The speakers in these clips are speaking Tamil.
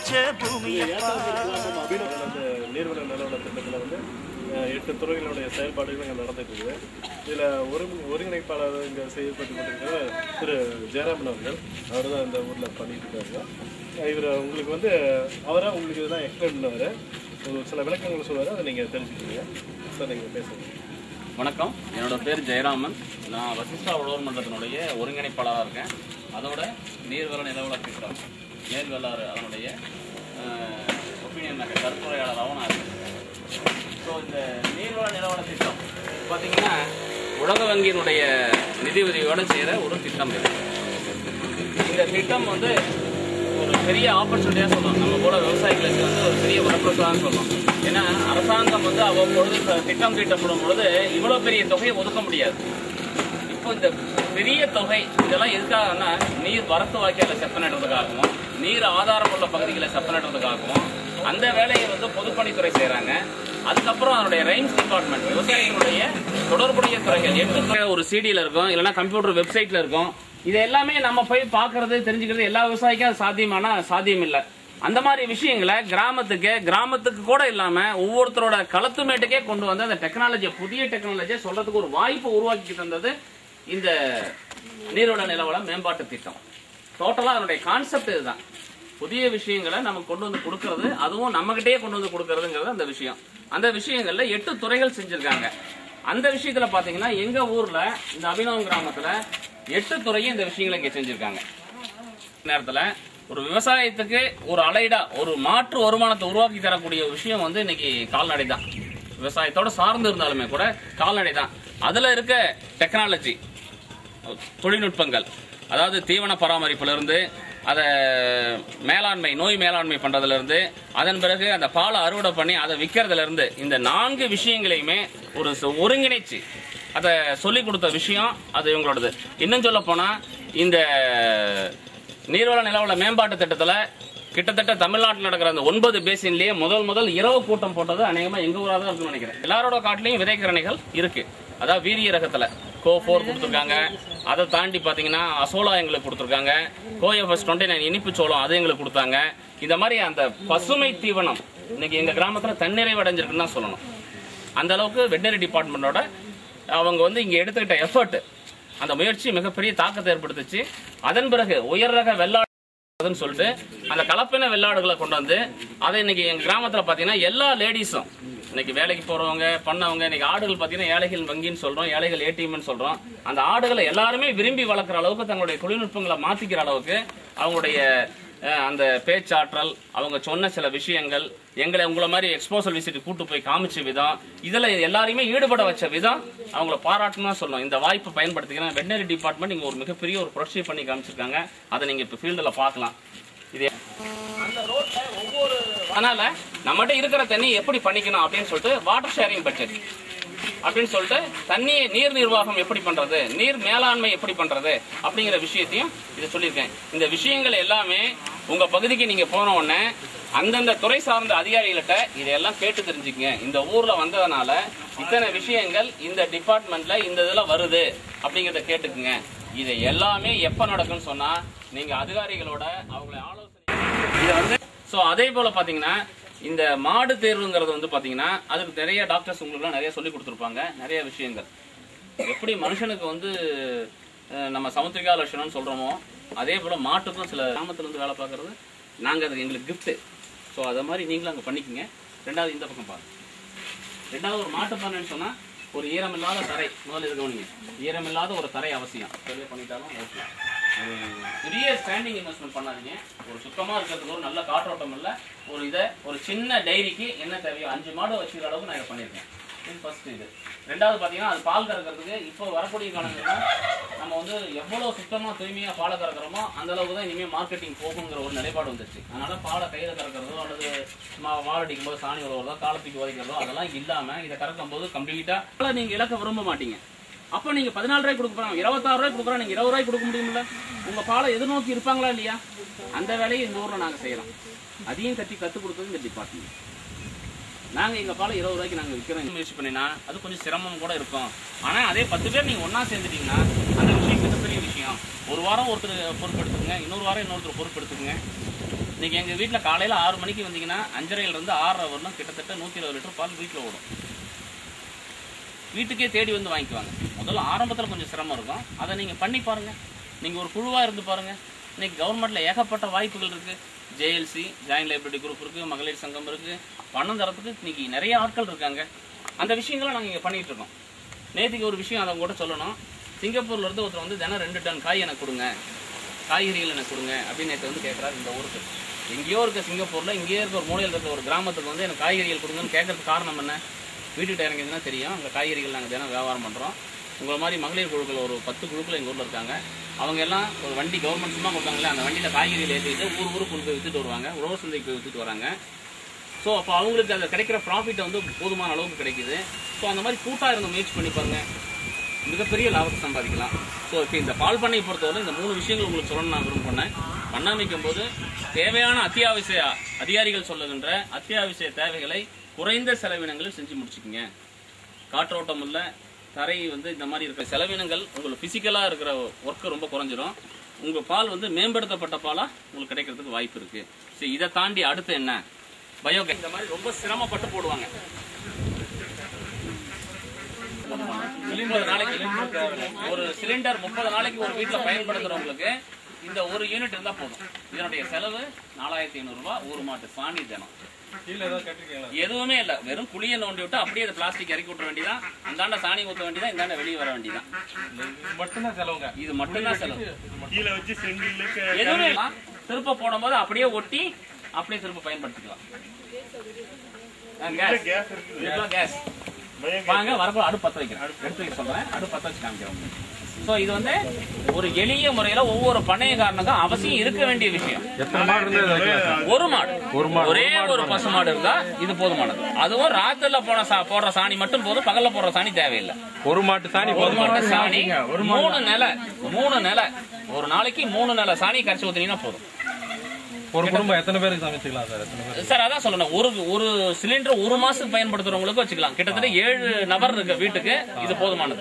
வச்ச பூமியப்பா அபிநவ் அந்த நீர்வள நிலவள திட்டத்தில் வந்து அஹ், எட்டு துறைகளுடைய செயல்பாடுகள் இங்கே நடந்துட்டு இருக்குது இதில் ஒரு ஒருங்கிணைப்பாளர் இங்கே செய்யப்பட்டு கொண்டிருக்கிற திரு ஜெயராமன் அவர்கள் அவர் தான் இந்த ஊரில் பண்ணிட்டு இருக்காங்க இவர் உங்களுக்கு வந்து அவராக உங்களுக்கு இதெல்லாம் எக்ஸ்பிளைன் பண்ணுவார் ஒரு சில விளக்கங்கள் சொல்லுவார் அதை நீங்கள் தெரிஞ்சுக்கிறீங்க சார் நீங்கள் பேசுங்க வணக்கம் என்னோட பேர் ஜெயராமன் நான் வசிஷ்டா உழவர் மன்றத்தினுடைய ஒருங்கிணைப்பாளராக இருக்கேன் அதோட நீர்வள நிலவள திட்டம் நேர்வெள்ளாறு அதனுடைய ஒப்பீனியன் மேக்கர் கருத்துரையாளராகவும் நான் இருக்கேன் ஸோ இந்த நீர்வள நிலவள திட்டம் பார்த்தீங்கன்னா உலக வங்கியினுடைய நிதி உதவியோடு செய்கிற ஒரு திட்டம் இது இந்த திட்டம் வந்து ஒரு பெரிய ஆப்பர்ச்சுனிட்டியாக சொல்லலாம் நம்ம கூட விவசாயிகளுக்கு வந்து ஒரு பெரிய வரப்பிரசாதம் சொல்லலாம் ஏன்னா அரசாங்கம் வந்து அவ்வப்பொழுது த- திட்டம் தீட்டப்படும் பொழுது இவ்வளோ பெரிய தொகையை ஒதுக்க முடியாது இப்போ இந்த பெரிய தொகை இதெல்லாம் எதுக்காகன்னா நீர் வரத்து வாய்க்கால செப்பனிடுறதுக்காகவும் நீர் ஆதாரம் உள்ள பகுதிகளை செப்பனிடுறதுக்காகவும் அந்த வேலையை வந்து பொதுப்பணித்துறை செய்கிறாங்க அதுக்கப்புறம் அதனுடைய ரைம்ஸ் டிபார்ட்மெண்ட் விவசாயிகளுடைய தொடர்புடைய துறைகள் எட்டு துறை ஒரு சிடியில் இருக்கும் இல்லைன்னா கம்ப்யூட்டர் வெப்சைட்ல இருக்கும் இது எல்லாமே நம்ம போய் பார்க்கறது தெரிஞ்சுக்கிறது எல்லா விவசாயிக்கும் அது சாத்தியமானா சாத்தியம் இல்லை அந்த மாதிரி விஷயங்களை கிராமத்துக்கு கிராமத்துக்கு கூட இல்லாம ஒவ்வொருத்தரோட களத்து மேட்டுக்கே கொண்டு வந்து அந்த டெக்னாலஜியை புதிய டெக்னாலஜியை சொல்றதுக்கு ஒரு வாய்ப்பு உருவாக்கி தந்தது இந்த நீரோட நிலவள மேம்பாட்டு திட்டம் டோட்டலா அதனுடைய கான்செப்ட் இதுதான் புதிய விஷயங்களை நமக்கு கொண்டு வந்து கொடுக்கறது அதுவும் நம்மகிட்டயே கொண்டு வந்து கொடுக்கறதுங்கிறது அந்த விஷயம் அந்த விஷயங்கள்ல எட்டு துறைகள் செஞ்சிருக்காங்க அந்த விஷயத்துல பாத்தீங்கன்னா எங்க ஊர்ல இந்த அபிநவம் கிராமத்துல எட்டு துறையும் இந்த விஷயங்களை இங்க செஞ்சிருக்காங்க நேரத்துல ஒரு விவசாயத்துக்கு ஒரு அலைடா ஒரு மாற்று வருமானத்தை உருவாக்கி தரக்கூடிய ஒரு விஷயம் வந்து இன்னைக்கு கால்நடை தான் விவசாயத்தோட சார்ந்து இருந்தாலுமே கூட கால்நடை தான் அதுல இருக்க டெக்னாலஜி தொழில்நுட்பங்கள் அதாவது தீவன பராமரிப்புல இருந்து அதை மேலாண்மை நோய் மேலாண்மை பண்றதுல இருந்து அதன் பிறகு அந்த பாலை அறுவடை பண்ணி அதை விற்கிறதுல இருந்து இந்த நான்கு விஷயங்களையுமே ஒரு ச- ஒருங்கிணைச்சு அதை சொல்லி கொடுத்த விஷயம் அது இவங்களோடது இன்னும் சொல்ல போனா இந்த நீர்வள நிலவள மேம்பாட்டு திட்டத்துல கிட்டத்தட்ட தமிழ்நாட்டில் நடக்கிற அந்த ஒன்பது பேசின்லயே முதல் முதல் இரவு கூட்டம் போட்டது அநேகமா எங்க ஊரா தான் இருக்குன்னு நினைக்கிறேன் எல்லாரோட காட்டிலையும் விதைக்கரணைகள் இருக்கு அதாவது வீரிய ரகத்துல கோ ஃபோர் கொடுத்துருக்காங்க அதை தாண்டி பாத்தீங்கன்னா அசோலா எங்களுக்கு கொடுத்துருக்காங்க கோஎஃப்எஸ் டுவெண்ட்டி நைன் இனிப்பு சோளம் அது எங்களுக்கு கொடுத்தாங்க இந்த மாதிரி அந்த பசுமை தீவனம் இன்னைக்கு எங்க கிராமத்துல தன்னிறைவு அடைஞ்சிருக்குன்னு தான் சொல்லணும் அந்த அளவுக்கு வெட்டரி டிபார்ட்மெண்டோட அவங்க வந்து இங்க எடுத்துக்கிட்ட எஃபர்ட் அந்த முயற்சி மிகப்பெரிய தாக்கத்தை ஏற்படுத்துச்சு அதன் பிறகு உயர் ரக வெள்ளாடுன்னு சொல்லிட்டு அந்த கலப்பின வெள்ளாடுகளை கொண்டு வந்து அதை இன்னைக்கு எங்க கிராமத்துல பாத்தீங்கன்னா எல்லா லேடிஸும் இன்னைக்கு வேலைக்கு போறவங்க பண்ணவங்க இன்னைக்கு ஆடுகள் பாத்தீங்கன்னா ஏழைகள் வங்கின்னு சொல்றோம் ஏழைகள் ஏடிஎம்னு சொல்றோம் அந்த ஆடுகளை எல்லாருமே விரும்பி வளர்க்குற அளவுக்கு தங்களுடைய தொழில்நுட்பங்களை மாத்திக்கிற அளவுக்கு அவங்களுடைய அஹ், அந்த பேச்சாற்றல் அவங்க சொன்ன சில விஷயங்கள் எங்களை உங்களை மாதிரி எக்ஸ்போசல் விசிட் கூட்டு போய் காமிச்ச விதம் இதுல எல்லாரையுமே ஈடுபட வச்ச விதம் அவங்கள பாராட்டணும் தான் சொல்லணும் இந்த வாய்ப்பை பயன்படுத்திக்கிறேன் வெட்டினரி டிபார்ட்மெண்ட் இங்க ஒரு மிகப்பெரிய ஒரு புரட்சி பண்ணி காமிச்சிருக்காங்க அதை நீங்க இப்ப ஃபீல்டுல பார்க்கலாம் இது அந்த ரோட்ல ஒவ்வொரு அதனால நம்மகிட்ட இருக்கிற தண்ணி எப்படி பண்ணிக்கணும் அப்படின்னு சொல்லிட்டு வாட்டர் ஷேரிங் பட்ஜெட் அப்படின்னு சொல்லிட்டு தண்ணி நீர் நிர்வாகம் எப்படி பண்றது நீர் மேலாண்மை எப்படி பண்றது அப்படிங்கிற விஷயத்தையும் இதை சொல்லியிருக்கேன் இந்த விஷயங்கள் எல்லாமே உங்க பகுதிக்கு நீங்க போன உடனே அந்தந்த துறை சார்ந்த அதிகாரிகள்கிட்ட இதையெல்லாம் கேட்டு தெரிஞ்சுக்கங்க இந்த ஊர்ல வந்ததுனால இத்தனை விஷயங்கள் இந்த டிபார்ட்மெண்ட்ல இந்த இதுல வருது அப்படிங்கறத கேட்டுக்குங்க இது எல்லாமே எப்ப நடக்கும்னு சொன்னா நீங்க அதிகாரிகளோட அவங்களை ஆலோசனை இது வந்து ஸோ அதே போல பாத்தீங்கன்னா இந்த மாடு தேர்வுங்கிறது வந்து பாத்தீங்கன்னா அதுக்கு நிறைய டாக்டர்ஸ் உங்களுக்குலாம் நிறைய சொல்லி கொடுத்துருப்பாங்க நிறைய விஷயங்கள் எப்படி மனுஷனுக்கு வந்து அஹ், நம்ம சமுத்திரிகா லட்சணம்னு சொல்றோமோ அதே போல மாட்டுக்கும் சில கிராமத்துல இருந்து வேலை பார்க்கறது நாங்க அது எங்களுக்கு gift ஸோ அதை மாதிரி நீங்களும் அங்கே பண்ணிக்கங்க ரெண்டாவது இந்த பக்கம் பாருங்க ரெண்டாவது ஒரு மாட்டு பண்ணைன்னு சொன்னா ஒரு ஈரமில்லாத தரை முதல்ல இது கவனிங்க ஈரமில்லாத ஒரு தரை அவசியம் சரியா பண்ணிட்டாலும் ஓகே பெரிய ஸ்டாண்டிங் இன்வெஸ்ட்மெண்ட் பண்ணாதீங்க ஒரு சுத்தமா இருக்கிறதுக்கு ஒரு நல்ல காற்றோட்டம் இல்ல ஒரு இதை ஒரு சின்ன டைரிக்கு என்ன தேவையோ அஞ்சு மாடு வச்சுக்கிற அளவுக்கு நான் இதை பண்ணியிருக்கேன் இது ஃபர்ஸ்ட் இது ரெண்டாவது பார்த்தீங்கன்னா அது பால் கறக்கிறதுக்கு இப்போ வரக்கூடிய காலங்கள்ல நம்ம வந்து எவ்வளோ சுத்தமாக தூய்மையாக பாலை கறக்கிறோமோ அந்த அளவுக்கு தான் இனிமேல் மார்க்கெட்டிங் போகுங்கிற ஒரு நிலைப்பாடு வந்துருச்சு அதனால பாலை கையில் கறக்கிறதோ அல்லது மா மாவடிக்கும் போது சாணி உழவுறதோ காலத்துக்கு உதைக்கிறதோ அதெல்லாம் இல்லாமல் இதை கறக்கும் போது கம்ப்ளீட்டாக நீங்கள் இழக்க விரும்ப மாட்டீங்க அப்போ நீங்கள் பதினாலு ரூபாய் கொடுக்க போகிறாங்க இருபத்தாறு ரூபாய் கொடுக்குறோம் நீங்கள் இருபது ரூபாய் கொடுக்க முடியுமில்ல உங்கள் பாலை எதிர்நோக்கி இருப்பாங்களா இல்லையா அந்த வேலையை இந்த ஊரில் நாங்கள் செய்கிறோம் அதையும் கட்டி கற்றுக் கொடுத்தது இந்த டிபார்ட்மெண்ட் நாங்க எங்க பாலை இருபது ரூபாய்க்கு நாங்க விற்கிறோம் முயற்சி பண்ணினா அது கொஞ்சம் சிரமம் கூட இருக்கும் ஆனா அதே பத்து பேர் நீங்க ஒண்ணா சேர்ந்துட்டீங்கன்னா அந்த விஷயம் மிகப்பெரிய விஷயம் ஒரு வாரம் ஒருத்தர் பொறுப்பெடுத்துக்கங்க இன்னொரு வாரம் இன்னொருத்தர் பொறுப்பெடுத்துக்கங்க இன்னைக்கு எங்க வீட்ல காலையில ஆறு மணிக்கு வந்தீங்கன்னா அஞ்சரையில இருந்து ஆறரை வரணும் கிட்டத்தட்ட நூத்தி இருபது லிட்டர் பால் வீட்டுல ஓடும் வீட்டுக்கே தேடி வந்து வாங்கிக்குவாங்க முதல்ல ஆரம்பத்துல கொஞ்சம் சிரமம் இருக்கும் அதை நீங்க பண்ணி பாருங்க நீங்க ஒரு குழுவா இருந்து பாருங்க இன்னைக்கு கவர்மெண்ட்ல ஏகப்பட்ட வாய்ப்புகள் இருக்கு ஜேஎல்சி ஜாயின்ட் லைப்ரரி குரூப் இருக்கு மகளிர் சங்கம் இருக்கு பணம் தரத்துக்கு இன்னைக்கு நிறைய ஆட்கள் இருக்காங்க அந்த விஷயங்களை நாங்க இங்க பண்ணிட்டு இருக்கோம் நேற்றுக்கு ஒரு விஷயம் அதை கூட சொல்லணும் சிங்கப்பூர்ல இருந்து ஒருத்தர் வந்து தினம் ரெண்டு டன் காய் எனக்கு கொடுங்க காய்கறிகள் எனக்கு கொடுங்க அப்படின்னு நேற்று வந்து கேட்குறாரு இந்த ஊருக்கு எங்கேயோ இருக்க சிங்கப்பூர்ல இங்கேயோ இருக்க ஒரு மூலையில் இருக்க ஒரு கிராமத்துக்கு வந்து எனக்கு காய்கறிகள் கொடுங்கன்னு கேட்கறதுக்கு காரணம் என்ன வீட்டுக்கிட்ட இறங்கிதுன்னா தெரியும் அங்கே காய்கறிகள் நாங்கள் தினம் வியாபாரம் பண்ணுறோம் உங்களை மாதிரி மகளிர் குழுக்கள் ஒரு பத்து குழுக்கள் எங்கள் ஊரில் இருக்காங்க அவங்க எல்லாம் ஒரு வண்டி கவர்மெண்ட் சும்மா கொடுத்தாங்களே அந்த வண்டியில் காய்கறிகள் ஏற்றிட்டு ஊர் ஊருக்கு கொண்டு போய் வித்துட்டு வருவாங்க உழவர் சந்தைக்கு போய் வித்துட்டு வராங்க ஸோ அப்போ அவங்களுக்கு அந்த கிடைக்கிற ப்ராஃபிட் வந்து போதுமான அளவுக்கு கிடைக்குது ஸோ அந்த மாதிரி கூட்டாக இருந்த முயற்சி பண்ணி பாருங்க மிகப்பெரிய லாபத்தை சம்பாதிக்கலாம் ஸோ இப்போ இந்த பால் பண்ணை பொறுத்தவரை இந்த மூணு விஷயங்கள் உங்களுக்கு சொல்லணும்னு நான் விரும்புனேன் பண்ணாமைக்கும் போது தேவையான அத்தியாவசிய அதிகாரிகள் சொல்லுகின்ற அத்தியாவசிய தேவைகளை குறைந்த செலவினங்களில் செஞ்சு முடிச்சுக்கோங்க காற்றோட்டம் இல்லை தரை வந்து இந்த மாதிரி இருக்கிற செலவினங்கள் உங்களுக்கு ஃபிசிக்கலாக இருக்கிற ஒர்க்கு ரொம்ப குறைஞ்சிரும் உங்கள் பால் வந்து மேம்படுத்தப்பட்ட பாலாக உங்களுக்கு கிடைக்கிறதுக்கு வாய்ப்பு இருக்கு சரி இதை தாண்டி அடுத்து என்ன பயோகேஸ் இந்த மாதிரி ரொம்ப சிரமப்பட்டு போடுவாங்க முப்பது நாளைக்கு ஒரு சிலிண்டர் முப்பது நாளைக்கு ஒரு வீட்டில் பயன்படுத்துறவங்களுக்கு இந்த ஒரு யூனிட் இருந்தா போதும் இதனுடைய செலவு நாலாயிரத்தி ஐநூறு ரூபாய் ஒரு மாட்டு சாணி தினம் கீழே ஏதாவது கட்டிருக்கீங்களா எதுவுமே இல்ல வெறும் குழியை நோண்டி விட்டு அப்படியே அந்த பிளாஸ்டிக் இறக்கி விட்டுற வேண்டியதான் அந்தாண்ட சாணி ஊத்த வேண்டியதான் இந்தாண்ட வெளியே வர வேண்டியதான் மட்டும்தான் செலவுங்க இது மட்டும்தான் செலவு கீழே வச்சு செங்கல்லுக்கு எதுவுமே இல்ல திருப்ப போடும்போது அப்படியே ஒட்டி அப்படியே திரும்ப பயன்படுத்திக்கலாம் ஆ, கேஸ் கேஸ் இருக்குது இதெல்லாம் கேஸ் பயம் வாங்க வரப்போ அடுப்பு பத்த வைக்கிறேன் எடுத்து வைக்க சொல்றேன் அடுப்பு பத்த வச்சு காமிக்கிறோம் ஸோ இது வந்து ஒரு எளிய முறையில ஒவ்வொரு பண்ணையக்காரனுக்கும் அவசியம் இருக்க வேண்டிய விஷயம் எத்தனை மாடு இருந்தா இதை வைக்கலாம் ஒரு மாடு ஒரு மாடு. ஒரே ஒரு பசு மாடு இருந்தா இது போதுமானது அதுவும் ராத்திரில போன சா- போடுற சாணி மட்டும் போதும் பகல்ல போடுற சாணி தேவையில்லை ஒரு மாட்டு சாணி ஒரு போதுமா மாட்டு சாணி மூணு நிலை மூணு நிலை ஒரு நாளைக்கு மூணு நிலை சாணி கரைச்சி ஊத்தினீங்கன்னா போதும் ஒரு குடும்பம் எத்தனை பேருக்கு சமைச்சுக்கலாம் சார் எத்தனை பேர் சார் அதான் சொல்லணும் ஒரு ஒரு சிலிண்டர் ஒரு மாசத்துக்கு பயன்படுத்துறவங்களுக்கு வச்சுக்கலாம் கிட்டத்தட்ட ஏழு நபர் இருக்க வீட்டுக்கு இது போதுமானது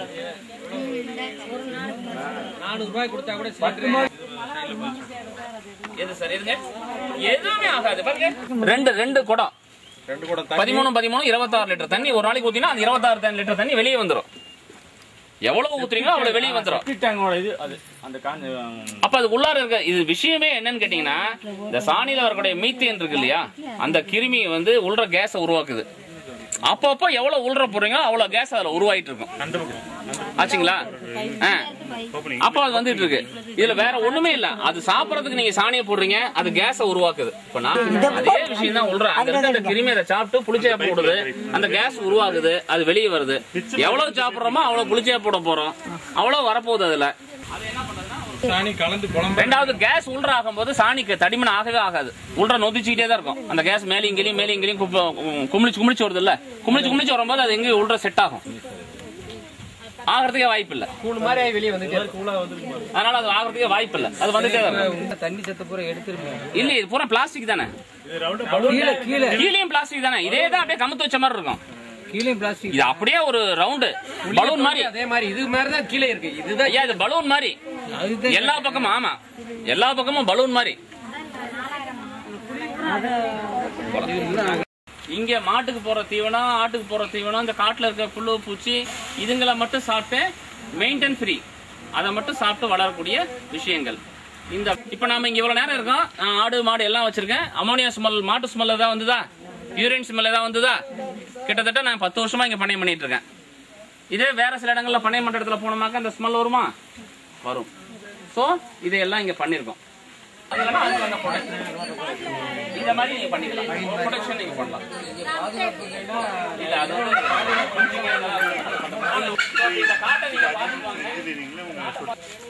எது சார் எதுங்க எதுவுமே ஆகாது பாருங்க ரெண்டு ரெண்டு குடம் ரெண்டு கூட பதிமூணு பதிமூணு இருபத்தாறு லிட்டர் தண்ணி ஒரு நாளைக்கு ஊத்தினா அந்த இருபத்தாறு லிட்டர் தண்ணி வெளியே வந்துரும் எவ்வளவு ஊத்துறீங்களோ அவ்வளவு வெளியே வந்துரும் டேங்கோட இது அது அந்த காஞ்ச அப்ப அது உள்ளார இருக்க இது விஷயமே என்னன்னு கேட்டீங்கன்னா இந்த சாணியில வரக்கூடிய மீத்தேன் இருக்கு இல்லையா அந்த கிருமி வந்து உள்ற கேஸை உருவாக்குது அப்பப்போ எவ்வளவு உள்ற போறீங்களோ அவ்வளவு கேஸ் அதுல உருவாயிட்டு இருக்கும் அந்த பக்கம் ஆச்சுங்களா ஆ. அப்போ அது வந்துட்டு இருக்கு இதுல வேற ஒண்ணுமே இல்ல அது சாப்பிடறதுக்கு நீங்க சாணியை போடுறீங்க அது கேஸ உருவாக்குது இப்ப நான் அதே விஷயம் தான் உள்ற அந்த இருக்கிற கிருமி அதை சாப்பிட்டு புளிச்சையா போடுது அந்த கேஸ் உருவாகுது அது வெளியே வருது எவ்வளவு சாப்பிடுறோமோ அவ்வளவு புளிச்சையா போட போறோம் அவ்வளவு வரப்போகுது அதுல அது என்ன பண்ணுதுன்னா ஒரு சாணி கலந்து குழம்பு ரெண்டாவது கேஸ் உள்ற ஆகும்போது சாணிக்கு தடிமன் ஆகவே ஆகாது உள்ற நொதிச்சுக்கிட்டே தான் இருக்கும் அந்த கேஸ் மேலே இங்கேயும் மேலே இங்கேயும் குமிழிச்சு குமிழிச்சு வருது இல்ல குமிழிச்சு குமிழிச்சு வரும்போது அது எங்கேயும் உள்ற செட் ஆகும் ஆகிறதுக்கே வாய்ப்பு இல்ல கூழ் மாதிரி வெளியே வந்துட்டே அதனால அது ஆகிறதுக்கே வாய்ப்பு இல்ல அது வந்துட்டே தான் இருக்கும் இருக்கும் தண்ணி சத்து பூரா எடுத்துருப்போம் இல்ல இது பூரா பிளாஸ்டிக் தானே இது ரவுண்டு கீழே கீழே கீழேயும் பிளாஸ்டிக் தானே இதே தான் அப்படியே கமுத்து வச்ச மாதிரி இருக்கும் கீழே பிளாஸ்டிக் இது அப்படியே ஒரு ரவுண்டு பலூன் மாதிரி அதே மாதிரி இது மாதிரி தான் கீழே இருக்கு இதுதான் ஐயா இது பலூன் மாதிரி அதுதான் எல்லா பக்கமும் ஆமா எல்லா பக்கமும் பலூன் மாதிரி இங்க மாட்டுக்கு போற தீவனம் ஆட்டுக்கு போற தீவனம் இந்த காட்டுல இருக்க புழு பூச்சி இதுங்களை மட்டும் சாப்பிட்டு மெயின்டைன் ஃப்ரீ அதை மட்டும் சாப்பிட்டு வளரக்கூடிய விஷயங்கள் இந்த இப்ப நாம இங்க இவ்வளவு நேரம் இருக்கோம் நான் ஆடு மாடு எல்லாம் வச்சிருக்கேன் அமோனியா ஸ்மெல் மாட்டு ஸ்மெல் ஏதாவது வந்ததா யூரின் ஸ்மெல் ஏதாவது வந்ததா கிட்டத்தட்ட நான் பத்து வருஷமா இங்க பண்ணையம் பண்ணிட்டு இருக்கேன் இதே வேற சில இடங்கள்ல பண்ணையம் பண்ற இடத்துல போனோமாக்க அந்த ஸ்மெல் வருமா வரும் ஸோ இதையெல்லாம் இங்க பண்ணிருக்கோம் அதெல்லாம் அது வந்து protection. இந்த மாதிரி நீங்க பண்ணிக்கலாம் ப்ரொடக்ஷன் நீங்க பண்ணலாம் இல்ல அது வந்து இந்த காட்டை நீங்க பாத்துக்குவாங்க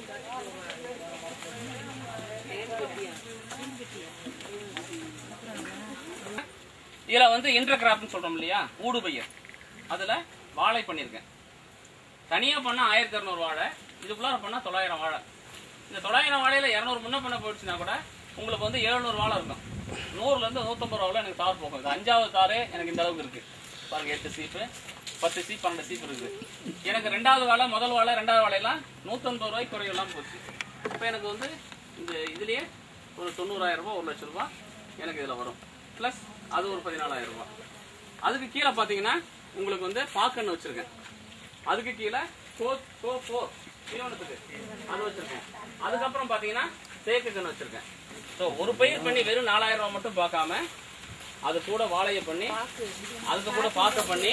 இதுல வந்து இன்டர் கிராப்னு சொல்றோம் இல்லையா ஊடு பயிர் அதுல வாழை பண்ணியிருக்கேன் தனியா பண்ணா ஆயிரத்தி இரநூறு வாழை இதுக்குள்ளார பண்ணா தொள்ளாயிரம் வாழை இந்த தொள்ளாயிரம் வாழையில இரநூறு முன்ன பண்ண போயிடுச்சுன்னா கூட உங்களுக்கு வந்து எழுநூறு வாழை இருக்கும் நூறுல இருந்து நூத்தம்பது ரூபாவில் எனக்கு தார் போகும் இது அஞ்சாவது தாரே எனக்கு இந்த அளவுக்கு இருக்கு பாருங்க எட்டு சீப்பு பத்து சீப் பன்னெண்டு சீப் இருக்குது எனக்கு ரெண்டாவது வாழை முதல் வாழை ரெண்டாவது வாழையெல்லாம் நூத்தம்பது ரூபாய்க்கு குறையெல்லாம் போச்சு இப்போ எனக்கு வந்து இந்த இதுலயே ஒரு தொண்ணூறாயிரம் ரூபாய் ஒரு லட்சம் ரூபாய் எனக்கு இதுல வரும் பிளஸ் அது ஒரு பதினாலாயிரம் ரூபாய் அதுக்கு கீழே பாத்தீங்கன்னா உங்களுக்கு வந்து பாக்கன்னு வச்சிருக்கேன் அதுக்கு கீழே கோ கோ ஃபோர் தீவனத்துக்கு அது வச்சிருக்கேன் அதுக்கப்புறம் பாத்தீங்கன்னா தேக்கு கன்று வச்சிருக்கேன் ஸோ ஒரு பயிர் பண்ணி வெறும் நாலாயிரம் ரூபாய் மட்டும் பார்க்காம அது கூட வாழைய பண்ணி அதுக்கு கூட பாக்க பண்ணி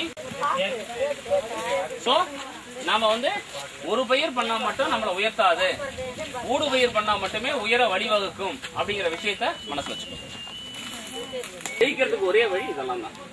ஸோ நாம வந்து ஒரு பயிர் பண்ணா மட்டும் நம்மளை உயர்த்தாது ஊடு பயிர் பண்ணா மட்டுமே உயர வழிவகுக்கும் அப்படிங்கிற விஷயத்த மனசுல வச்சுக்கணும் ஜெயிக்கிறதுக்கு ஒரே வழி இதெல்லாம் தான்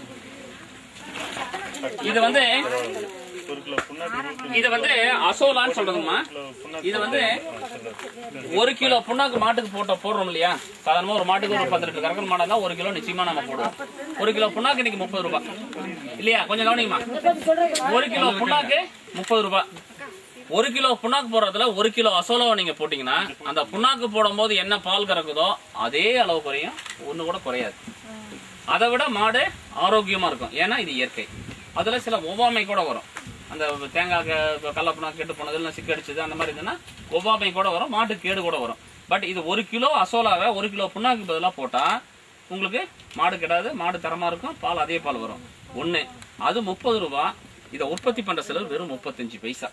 இது வந்து ஒரு கிலோ புண்ணாக்கு இருபத்தி இது வந்து அசோலான்னு சொல்றதுமா இது வந்து ஒரு கிலோ புண்ணாக்கு மாட்டுக்கு போட்ட போடுறோம் இல்லையா சாதாரணமா ஒரு மாட்டுக்கு ஒரு பத்து லிட்டர் கறக்கிற மாடா இருந்தா ஒரு கிலோ நிச்சயமா நம்ம போடுவோம் ஒரு கிலோ புண்ணாக்கு இன்னைக்கு முப்பது ரூபாய் இல்லையா கொஞ்சம் கவனிங்கம்மா ஒரு கிலோ புண்ணாக்கு முப்பது ரூபாய் ஒரு கிலோ புண்ணாக்கு போடுறதுல ஒரு கிலோ அசோலாவை நீங்க போட்டீங்கன்னா அந்த புண்ணாக்கு போடும்போது என்ன பால் கறக்குதோ அதே அளவு குறையும் ஒண்ணு கூட குறையாது அதை விட மாடு ஆரோக்கியமா இருக்கும் ஏன்னா இது இயற்கை அதுல சில ஒவ்வாமை கூட வரும் அந்த தேங்காய் க- கடல புண்ணாக்கு கெட்டு போனது இல்லை சிக்கு அடிச்சது அந்த மாதிரி இருந்ததுன்னா ஒவ்வாமை கூட வரும் மாட்டு கேடு கூட வரும் பட் இது ஒரு கிலோ அசோலாவை ஒரு கிலோ புண்ணாக்கு பதிலாக போட்டா உங்களுக்கு மாடு கெடாது மாடு தரமா இருக்கும் பால் அதே பால் வரும் ஒண்ணு அது முப்பது ரூபா இதை உற்பத்தி பண்ற செலவு வெறும் முப்பத்தஞ்சு பைசா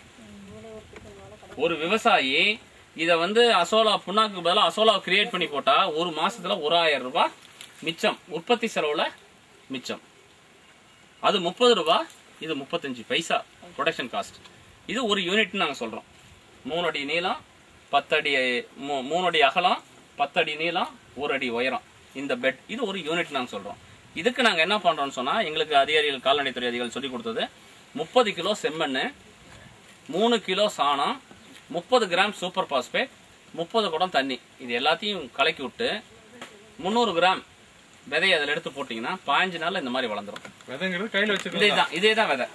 ஒரு விவசாயி இத வந்து அசோலா புண்ணாக்கு பதிலா அசோலா கிரியேட் பண்ணி போட்டா ஒரு மாசத்துல ஒரு ஆயிரம் ரூபாய் மிச்சம் உற்பத்தி செலவுல மிச்சம் அது முப்பது ரூபாய் இது முப்பத்தஞ்சு பைசா ப்ரொடக்ஷன் காஸ்ட் இது ஒரு யூனிட் நாங்க சொல்றோம் மூணு அடி நீளம் பத்தடி மூ- மூணு அடி அகலம் பத்தடி நீளம் ஒரு அடி உயரம் இந்த பெட் இது ஒரு யூனிட் நாங்க சொல்றோம் இதுக்கு நாங்க என்ன பண்றோம்னு சொன்னா எங்களுக்கு அதிகாரிகள் கால்நடைத்துறை அதிகாரிகள் சொல்லி கொடுத்தது முப்பது கிலோ செம்மண்ணு மூணு கிலோ சாணம் முப்பது கிராம் சூப்பர் பாஸ்பேட் முப்பது குடம் தண்ணி இது எல்லாத்தையும் கலக்கி விட்டு முந்நூறு கிராம் விதையை அதில் எடுத்து போட்டிங்கன்னா பாஞ்சு நாள்ல இந்த மாதிரி வளர்ந்துரும் விதைங்கிறது கையில வச்சுக்கலாம் இதேதான் இதேதான் விதை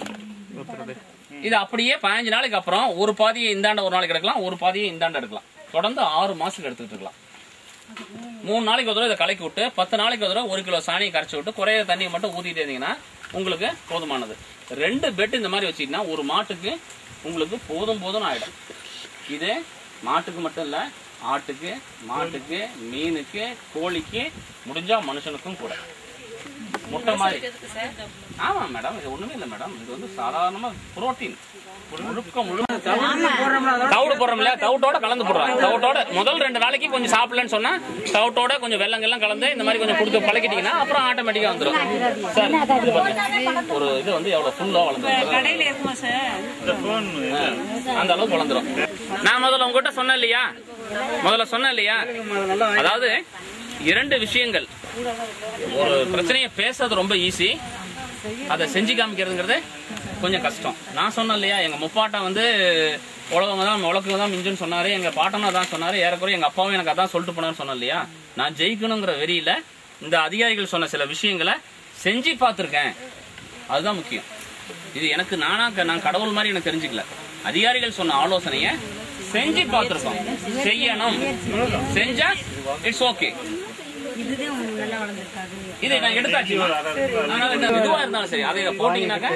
இது அப்படியே பதினஞ்சு நாளைக்கு அப்புறம் ஒரு பாதியை இந்தாண்ட ஒரு நாளைக்கு எடுக்கலாம் ஒரு பாதியை இந்தாண்ட எடுக்கலாம் தொடர்ந்து ஆறு மாசத்துக்கு எடுத்துக்கிட்டு இருக்கலாம் மூணு நாளைக்கு ஒரு தடவை இதை கலக்கி விட்டு பத்து நாளைக்கு ஒரு தடவை ஒரு கிலோ சாணியை கரைச்சி விட்டு குறைய தண்ணியை மட்டும் ஊத்திட்டே இருந்தீங்கன்னா உங்களுக்கு போதுமானது ரெண்டு பெட் இந்த மாதிரி வச்சீங்கன்னா ஒரு மாட்டுக்கு உங்களுக்கு போதும் போதும்னு ஆயிடும் இது மாட்டுக்கு மட்டும் இல்ல ஆட்டுக்கு மாட்டுக்கு மீனுக்கு கோழிக்கு முடிஞ்சா மனுஷனுக்கும் கூட முட்டை மாதிரி ஆமா மேடம் இது ஒண்ணுமே இல்ல மேடம் இது வந்து சாதாரணமா புரோட்டீன் முழுக்க முழுக்க தவிடு போடுறோம் இல்லையா தவிட்டோட கலந்து போடுறாங்க தவிட்டோட முதல் ரெண்டு நாளைக்கு கொஞ்சம் சாப்பிடலன்னு சொன்னா தவிட்டோட கொஞ்சம் வெள்ளங்கெல்லாம் கலந்து இந்த மாதிரி கொஞ்சம் கொடுத்து பழக்கிட்டீங்கன்னா அப்புறம் ஆட்டோமேட்டிக்கா வந்துடும் சார் இது பாருங்க. ஒரு இது வந்து எவ்வளவு ஃபுல்லா வளர்ந்துரும் கடையில இருக்குமா சார் அந்த அளவுக்கு வளர்ந்துரும் நான் முதல்ல உங்ககிட்ட சொன்னேன் இல்லையா முதல்ல சொன்னேன் இல்லையா அதாவது இரண்டு விஷயங்கள் ஒரு பிரச்சனையை பேசுறது ரொம்ப ஈஸி அதை செஞ்சு காமிக்கிறதுங்கிறது கொஞ்சம் கஷ்டம் நான் சொன்னேன் இல்லையா எங்க முப்பாட்டம் வந்து உலகம் தான் உலகம் தான் மிஞ்சுன்னு சொன்னாரு எங்க பாட்டனும் அதான் சொன்னாரு ஏறக்குறைய எங்க அப்பாவும் எனக்கு அதான் சொல்லிட்டு போனான்னு சொன்னேன் இல்லையா நான் ஜெயிக்கணுங்கிற வெறியில இந்த அதிகாரிகள் சொன்ன சில விஷயங்களை செஞ்சு பார்த்துருக்கேன் அதுதான் முக்கியம் இது எனக்கு நானா க- நான் கடவுள் மாதிரி எனக்கு தெரிஞ்சுக்கல அதிகாரிகள் சொன்ன ஆலோசனைய செஞ்சு பார்த்திருக்கோம் செய்யணும் செஞ்சா இட்ஸ் ஓகே இதுதான் உங்களுக்கு நல்லா வளர்ந்துருக்காது இதை நான் எடுத்தாச்சு அதனால இந்த இதுவா இருந்தாலும் சரி அதை இதை போட்டீங்கன்னாக்க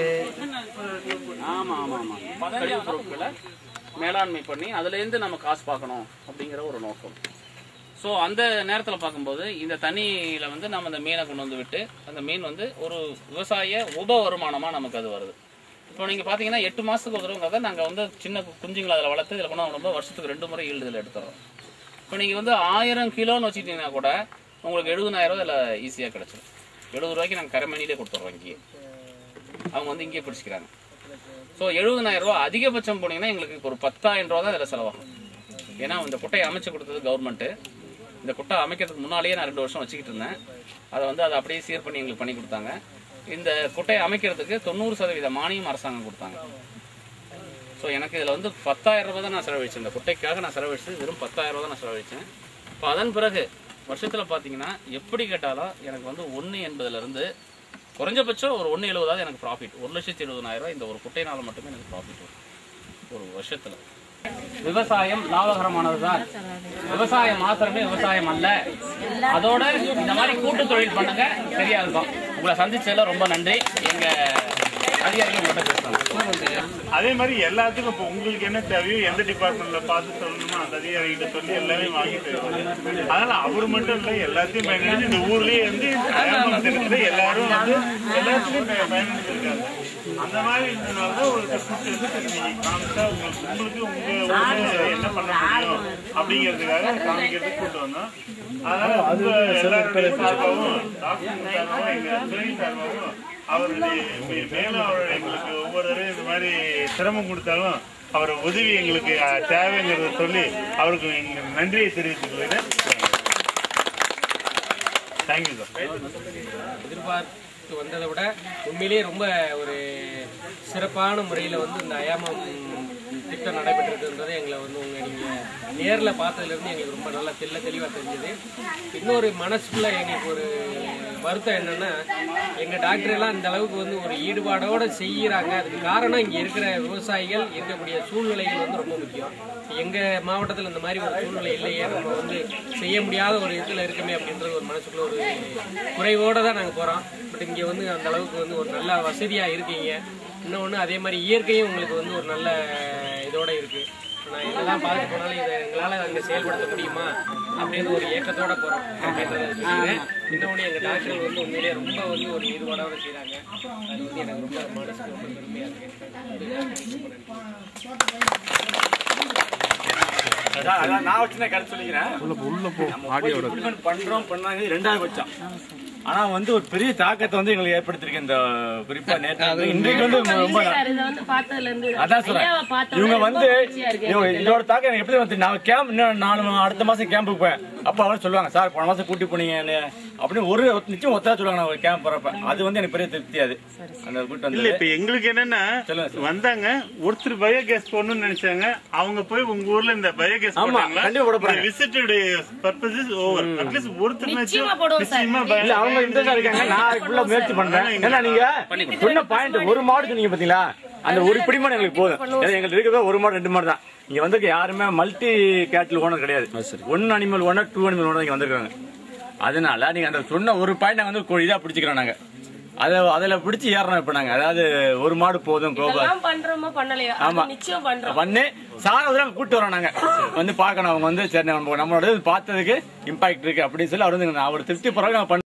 ஆமா ஆமா ஆமா பதினஞ்சு பொருட்களை மேலாண்மை பண்ணி அதுல இருந்து நம்ம காசு பார்க்கணும் அப்படிங்கிற ஒரு நோக்கம் ஸோ அந்த நேரத்தில் பார்க்கும்போது இந்த தண்ணியில வந்து நம்ம அந்த மீனை கொண்டு வந்து விட்டு அந்த மீன் வந்து ஒரு விவசாய உப வருமானமா நமக்கு அது வருது இப்போ நீங்க பாத்தீங்கன்னா எட்டு மாசத்துக்கு ஒரு தடவைங்கிறத நாங்க வந்து சின்ன குஞ்சுங்களை அதில் வளர்த்து இதில் கொண்டு ரொம்ப வருஷத்துக்கு ரெண்டு முறை ஈல்டு இதில் எடுத்துறோம் இப்போ நீங்க வந்து ஆயிரம் கிலோன்னு வச்சுக்கிட்டீங்கன்னா கூட உங்களுக்கு எழுபதாயிரம் ரூபாய் இதில் ஈஸியாக கிடைச்சிடும் எழுபது ரூபாய்க்கு நாங்கள் கரைமணிலே கொடுத்துட்றோம் இங்கேயே அவங்க வந்து இங்கேயே பிடிச்சிக்கிறாங்க ஸோ எழுபதாயிரம் ரூபாய் அதிகபட்சம் போனீங்கன்னா எங்களுக்கு ஒரு பத்தாயிரம் ரூபா தான் இதில் செலவாகும் ஏன்னா இந்த குட்டையை அமைச்சு கொடுத்தது கவர்மெண்ட்டு இந்த குட்டை அமைக்கிறதுக்கு முன்னாலேயே நான் ரெண்டு வருஷம் வச்சுக்கிட்டு இருந்தேன் அதை வந்து அதை அப்படியே சீர் பண்ணி எங்களுக்கு பண்ணி கொடுத்தாங்க இந்த குட்டையை அமைக்கிறதுக்கு தொண்ணூறு சதவீத மானியம் அரசாங்கம் கொடுத்தாங்க ஸோ எனக்கு இதில் வந்து பத்தாயிரம் ரூபாய் தான் நான் செலவழிச்சேன் இந்த குட்டைக்காக நான் செலவழிச்சது வெறும் பத்தாயிரம் ரூபாய் தான் நான் செலவழிச்சேன் இப்போ அதன் பிறகு வருஷத்தில் பார்த்தீங்கன்னா எப்படி கேட்டாலும் எனக்கு வந்து ஒன்று எண்பதுலேருந்து குறைஞ்சபட்சம் ஒரு ஒன்று எழுபதாவது எனக்கு ப்ராஃபிட் ஒரு லட்சத்தி எழுபதாயிரம் ரூபாய் இந்த ஒரு குட்டையினால மட்டுமே எனக்கு ப்ராஃபிட் வரும் ஒரு வருஷத்துல விவசாயம் லாபகரமானதுதான் விவசாயம் மாத்திரமே விவசாயம் அல்ல அதோட இந்த மாதிரி கூட்டு தொழில் பண்ணுங்க சரியா இருக்கும் உங்களை சந்திச்சதுல ரொம்ப நன்றி எங்க அதிகாரிகள் மட்டும் பேசுறாங்க அதே மாதிரி எல்லாத்துக்கும் இப்போ உங்களுக்கு என்ன தேவையோ எந்த டிபார்ட்மெண்ட்ல பார்த்து சொல்லணுமோ அந்த அதிகாரிகிட்ட சொல்லி எல்லாமே வாங்கிட்டு வருவாங்க. அதனால அவர் மட்டும் இல்லை எல்லாத்தையும் பயனடைஞ்சு இந்த ஊர்லயே வந்து அயல்மண் திட்டத்துல எல்லாரும் வந்து எல்லாத்துலயும் பய- பயனடைஞ்சிருக்காங்க அந்த மாதிரி இருந்ததுனால தான் ஒரு கூட்டு வந்து இன்னைக்கு காமிச்சா உங்களுக்கு உங்களுக்கு உங்க ஊர்ல என்ன பண்ண முடியும் அப்படிங்கிறதுக்காக காமிக்கிறதுக்கு கூட்டு வந்தோம் அதனால உங்க எல்லாருடைய சார்பாகவும் டாக்டர் சார்பாகவும் எங்க துறை சார்பாகவும் அவருடைய மே- மேலும் அவர் எங்களுக்கு ஒவ்வொரு தடவையும் இந்த மாதிரி சிரமம் கொடுத்தாலும் அவர் உதவி எங்களுக்கு அஹ், தேவைங்கிறத சொல்லி அவருக்கு எங்க நன்றியை தெரிவித்துக் கொள்கிறேன் தேங்க்யூ சார் எதிர்பார்த்து வந்ததை விட உண்மையிலேயே ரொம்ப ஒரு சிறப்பான முறையில் வந்து இந்த அயாமம் திட்டம் நடைபெற்றிருக்குன்றது எங்களை வந்து உங்கள் நீங்கள் நேரில் பார்த்ததுலேருந்து எங்களுக்கு ரொம்ப நல்லா தெல்ல தெளிவாக தெரிஞ்சது இன்னொரு மனசுக்குள்ள எங்களுக்கு ஒரு வருத்தம் என்னென்னா எங்கள் டாக்டர் எல்லாம் இந்த அளவுக்கு வந்து ஒரு ஈடுபாடோடு செய்கிறாங்க அதுக்கு காரணம் இங்கே இருக்கிற விவசாயிகள் இருக்கக்கூடிய சூழ்நிலைகள் வந்து ரொம்ப முக்கியம் எங்கள் மாவட்டத்தில் இந்த மாதிரி ஒரு சூழ்நிலை இல்லையே நம்ம வந்து செய்ய முடியாத ஒரு இதில் இருக்குமே அப்படின்றது ஒரு மனசுக்குள்ள ஒரு குறைவோடு தான் நாங்கள் போகிறோம் பட் இங்கே வந்து அந்த அளவுக்கு வந்து ஒரு நல்ல வசதியாக இருக்கீங்க இன்னொன்று அதே மாதிரி இயற்கையும் உங்களுக்கு வந்து ஒரு நல்ல இதோட இருக்குது நான் என்னதான் பார்க்க போனாலும் இதை எங்களால் அங்கே செயல்படுத்த முடியுமா அப்படின்னு ஒரு ஏக்கத்தோட போகிறோம் அப்படின்றத சொல்லிடுறேன் இன்னொன்று எங்கள் டாக்டர்கள் வந்து உண்மையிலேயே ரொம்ப வந்து ஒரு ஈடுபாடோட செய்கிறாங்க அது வந்து எனக்கு ரொம்ப மனசுக்கு ரொம்ப பெருமையாக இருக்குது அதான் அதான் நான் வச்சு கருத்து சொல்லிக்கிறேன் நம்ம போய் implement பண்றோம் பண்ணாங்க ரெண்டாவது பட்சம் ஆனா வந்து ஒரு பெரிய தாக்கத்தை வந்து எங்களுக்கு ஏற்படுத்திருக்கு இந்த குறிப்பா நேற்று இன்றைக்கு வந்து ரொம்ப சார் இதை வந்து பார்த்ததுல இருந்து அதான் சொல்றேன் ஐயாவை பார்த்தோன்னே இவங்க ரொம்ப வந்து மகிழ்ச்சியா இருக்கு இவங்க இதோட தாக்கம் எனக்கு எப்படி வந்து நான் கேம்ப் இன்னும் நாலு மா- அடுத்த மாசம் கேம்புக்கு போய் அப்ப அவங்க சொல்லுவாங்க சார் போன மாசம் கூட்டி போனீங்க என்னைய." அப்படின்னு ஒரு நிச்சயம் ஒத்தா சொல்லுவாங்க நான் ஒரு கேம்ப் போறப்ப அது வந்து எனக்கு பெரிய திருப்தி அது அந்த கூட்டம் இல்ல வந்து இப்ப எங்களுக்கு என்னன்னா சொல்லுங்க சார். வந்தாங்க ஒருத்தர் பயோகேஸ் போடணும்னு நினைச்சாங்க அவங்க போய் உங்க ஊர்ல இந்த பயோகேஸ் ஆமா, கண்டிப்பா போட போறாங்க. விசிட்டுடைய பர்பஸ் இஸ் ஓவர் அட்லீஸ்ட் ஒருத்தர் நிச்சயமா போடுவோம் சார். நிச்சயமா இல்ல அவங்க இன்ட்ரெஸ்டா இருக்காங்க நான் ஃபுல்லா முயற்சி பண்றேன் ஏன்னா நீங்க சொன்ன பாயிண்ட் ஒரு மாடு சொன்னீங்க பாத்தீங்களா அந்த ஒரு பிடிமாடு எங்களுக்கு போதும் ஏன்னா எங்களுக்கு இருக்கிறது ஒரு மாடு ரெண்டு மாடு தான் இங்க வந்து யாருமே மல்டி கேட்டில் ஓனர் கிடையாது one animal owner two animal owner இங்க வந்திருக்காங்க அதனால நீங்க அந்த சொன்ன ஒரு பாயிண்ட் வந்து கொ- இதா பிடிச்சிக்கிறோம் நாங்க அதை அதுல பிடிச்சி ஏறணும் இப்ப நாங்க அதாவது ஒரு மாடு போதும் கோபா இதெல்லாம் பண்றோமோ பண்ணலையோ ஆமா. அது நிச்சயம் பண்றோம் பண்ணி சாரதெல்லாம் கூட்டு வரோம் நாங்க வந்து பார்க்கணும் அவங்க வந்து சரி நம்ம நம்மளோட இது பார்த்ததுக்கு இம்பாக்ட் இருக்கு அப்படின்னு சொல்லி அவர் வந்து அவர் திருப்தி போறாங்க